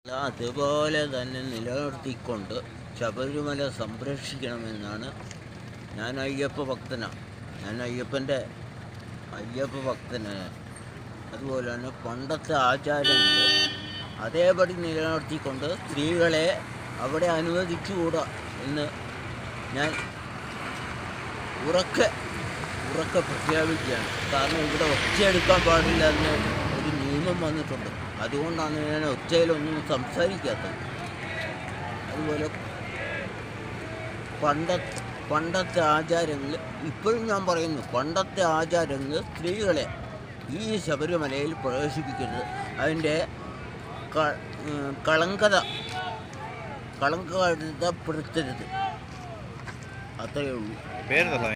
അതുപോലെ തന്നെ നിലനിർത്തിക്കൊണ്ട് ശബരിമല സംരക്ഷിക്കണമെന്നാണ് ഞാൻ അയ്യപ്പ ഭക്തനാണ് ഞാൻ അയ്യപ്പൻ്റെ അയ്യപ്പ ഭക്തനാണ് അതുപോലെ തന്നെ പണ്ടത്തെ ആചാരങ്ങൾ അതേപടി നിലനിർത്തിക്കൊണ്ട് സ്ത്രീകളെ അവിടെ അനുവദിച്ചുകൂടാ എന്ന് ഞാൻ ഉറക്കെ ഉറക്കെ പ്രഖ്യാപിക്കുകയാണ് കാരണം ഇവിടെ ഒച്ചയെടുക്കാൻ പാടില്ല എന്ന് ഒരു നിയമം വന്നിട്ടുണ്ട് അതുകൊണ്ടാണ് ഞാൻ ഒച്ചയിലൊന്നും സംസാരിക്കാത്തത് അതുപോലെ പണ്ട പണ്ടത്തെ ആചാരങ്ങൾ ഇപ്പോഴും ഞാൻ പറയുന്നു പണ്ടത്തെ ആചാരങ്ങൾ സ്ത്രീകളെ ഈ ശബരിമലയിൽ പ്രവേശിപ്പിക്കരുത് അതിൻ്റെ ക- ഉം, കളങ്കത കളങ്കപ്പെടുത്തരുത് അത്രയേ ഉള്ളൂ പേര് തള്ള